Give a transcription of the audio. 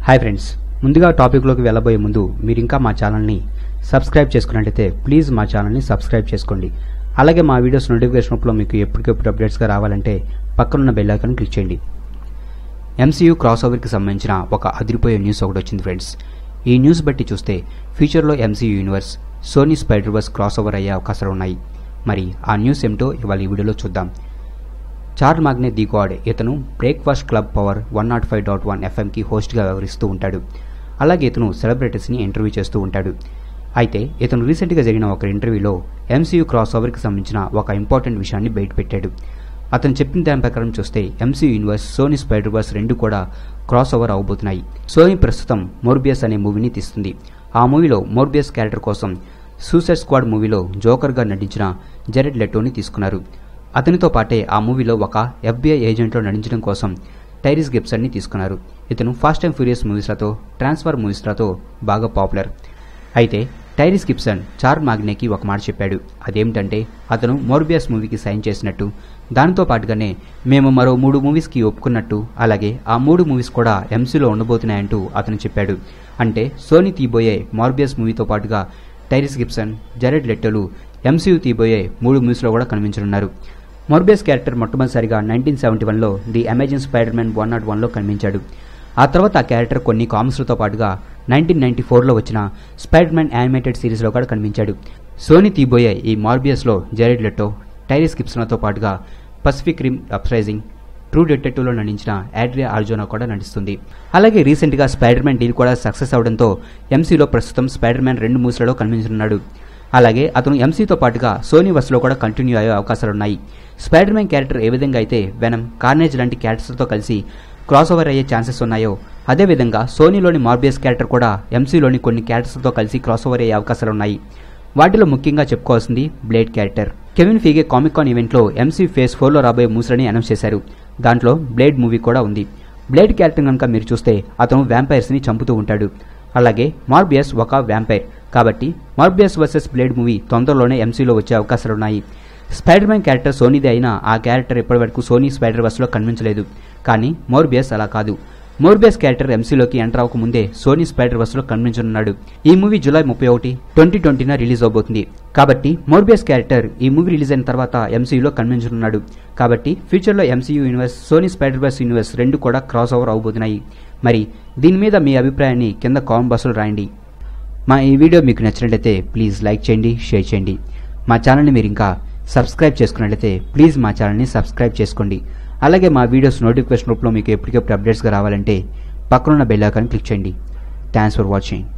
hi friends ముందుగా టాపిక్లోకి వెళ్ళబోయే ముందు మీరు ఇంకా మా ఛానల్ని సబ్స్క్రైబ్ చేసుకున్నట్లయితే ప్లీజ్ మా ఛానల్ని సబ్స్క్రైబ్ చేసుకోండి అలాగే మా వీడియోస్ నోటిఫికేషన్ రూపంలో మీకు ఎప్పటికెప్పుడు అప్డేట్స్గా రావాలంటే పక్కనున్న బెల్ ఐకాన్ క్లిక్ చేయండి ఎంసీయూ క్రాస్ ఓవర్కి సంబంధించిన ఒక అదిరిపోయే న్యూస్ ఒకటి వచ్చింది ఫ్రెండ్స్ ఈ న్యూస్ బట్టి చూస్తే ఫ్యూచర్లో MCU universe Sony Spiderverse cross over అయ్యే అవకాశాలు ఉన్నాయి మరి ఆ న్యూస్ ఏమిటో ఇవాళ ఈ వీడియోలో చూద్దాం చార్ల్ మాగ్నే ది గాడ్ ఇతను breakfast club power one not five dot one ఎఫ్ఎంకి హోస్ట్గా వ్యవహరిస్తూ ఉంటాడు అలాగే ఇతను సెలబ్రిటీస్ని ఇంటర్వ్యూ చేస్తూ ఉంటాడు అయితే ఇతను రీసెంట్గా జరిగిన ఒక ఇంటర్వ్యూలో ఎంసీయూ క్రాస్ ఓవర్కి సంబంధించిన ఒక ఇంపార్టెంట్ విషయాన్ని బయటపెట్టాడు అతను చెప్పిన దాని ప్రకారం చూస్తే ఎంసీ యూనివర్స్ సోనీ స్పైడర్వర్స్ రెండు కూడా క్రాస్ ఓవర్ అవబోతున్నాయి సోనీ ప్రస్తుతం మోర్బియస్ అనే మూవీని తీస్తుంది ఆ మూవీలో మోర్బియస్ క్యారెక్టర్ కోసం సూసైడ్ స్క్వాడ్ మూవీలో జోకర్గా నటించిన జెరెడ్ లెటోని తీసుకున్నారు అతనితో పాటే ఆ మూవీలో ఒక ఎఫ్బీఐ ఏజెంట్లో నటించడం కోసం టైరిస్ గిబ్సన్ని తీసుకున్నారు ఇతను ఫాస్ట్ అండ్ ఫ్యూరియస్ మూవీస్లతో ట్రాన్స్ఫర్ మూవీస్లతో బాగా పాపులర్ అయితే టైరిస్ గిబ్సన్ చార్ మాగ్నేకి ఒక మాట చెప్పాడు అదేమిటంటే అతను మోర్బియస్ మూవీకి సైన్ చేసినట్టు దానితో పాటుగానే మేము మరో మూడు మూవీస్కి ఒప్పుకున్నట్టు అలాగే ఆ మూడు మూవీస్ కూడా ఎంసీలో ఉండబోతున్నాయంటూ అతను చెప్పాడు అంటే సోనీ తీబోయే మార్బియస్ మూవీతో పాటుగా టైరిస్ గిబ్సన్ జరెడ్ లెట్టలు ఎంసీయూ తీబోయే మూడు మూవీస్లో కూడా కనిపించనున్నారు మొర్బియస్ క్యారెక్టర్ మొట్టమొదటిసారిగా నైన్టీన్ సెవెంటీ వన్లో the amazing spider man one not వన్లో కనిపించాడు ఆ తర్వాత ఆ క్యారెక్టర్ కొన్ని కామిక్స్లతో పాటుగా నైన్టీన్ నైన్టీ ఫోర్లో వచ్చిన స్పైడర్ మ్యాన్ యానిమేటెడ్ సిరీస్లో కూడా కనిపించాడు సోనీ తీబోయే ఈ మార్బియస్లో జెరెడ్ లెట్టో టైరిస్ గిబ్సన్తో పాటుగా పసిఫిక్ రిమ్ అప్రైజింగ్ ట్రూ డిటెక్టివ్లో నటించిన యాడ్రియా ఆర్జోనా కూడా నటిస్తుంది అలాగే రీసెంట్గా స్పైడర్ మ్యాన్ డీల్ కూడా సక్సెస్ అవడంతో ఎంసీలో ప్రస్తుతం స్పైడర్ మ్యాన్ రెండు మూవీస్లలో కనిపించనున్నాడు అలాగే అతను ఎంసీతో పాటుగా సోనీ వర్స్లో కూడా కంటిన్యూ అయ్యే అవకాశాలున్నాయి స్పైడర్ మ్యాన్ క్యారెక్టర్ ఏ విధంగా అయితే వెనం కార్నేజ్ లాంటి క్యారెక్టర్స్తో కలిసి క్రాస్ ఓవర్ అయ్యే ఛాన్సెస్ ఉన్నాయో అదేవిధంగా సోనీలోని మార్బియస్ క్యారెక్టర్ కూడా ఎంసీలోని కొన్ని క్యారెక్టర్స్తో కలిసి క్రాస్ ఓవర్ అయ్యే అవకాశాలున్నాయి వాటిలో ముఖ్యంగా చెప్పుకోవాల్సింది blade character Kevin Feige comic con ఈవెంట్లో ఎంసీ ఫేస్ ఫోర్లో రాబోయే మూసలని అనౌన్స్ చేశారు దాంట్లో బ్లేడ్ మూవీ కూడా ఉంది బ్లేడ్ క్యారెక్టర్ కనుక మీరు చూస్తే అతను వ్యాంపైర్స్ని చంపుతూ ఉంటాడు అలాగే మార్బియస్ ఒక వ్యాంపైర్ కాబట్టి మార్బియస్ వర్సెస్ బ్లేడ్ మూవీ తొందరలోనే ఎంసీలో వచ్చే అవకాశాలున్నాయి స్పైడర్ మ్యాన్ క్యారెక్టర్ సోనీదే అయినా ఆ క్యారెక్టర్ ఇప్పటివరకు సోనీ స్పైడర్ వర్స్లో కనిపించలేదు కానీ మోర్బియస్ అలా కాదు మోర్బియస్ క్యారెక్టర్ ఎంసీలోకి ఎంటర్ అవ్వకముందే సోనీ స్పైడర్ వర్స్లో కనిపించనున్నాడు ఈ మూవీ జూలై ముప్పై ఒకటి ట్వంటీ ట్వంటీన రిలీజ్ అవబోతుంది కాబట్టి మోర్బియస్ క్యారెక్టర్ ఈ మూవీ రిలీజ్ అయిన తర్వాత ఎంసీయూలో కనిపించనున్నాడు కాబట్టి ఫ్యూచర్లో MCU universe Sony spider verse universe రెండు కూడా క్రాస్ ఓవర్ అవబోతున్నాయి మరి దీని మీద మీ అభిప్రాయాన్ని కింద కామెంట్ బాక్స్లో రాయండి మా ఈ వీడియో మీకు నచ్చినట్లయితే ప్లీజ్ లైక్ చేయండి షేర్ చేయండి మా ఛానల్ని మీరు ఇంకా సబ్స్క్రైబ్ చేసుకున్నట్లయితే ప్లీజ్ మా ఛానల్ని సబ్స్క్రైబ్ చేసుకోండి అలాగే మా వీడియోస్ నోటిఫికేషన్ రూపంలో మీకు ఎప్పటికప్పుడు అప్డేట్స్గా రావాలంటే పక్కనున్న బెల్ ఐకాన్ క్లిక్ చేయండి థ్యాంక్స్ ఫర్ వాచింగ్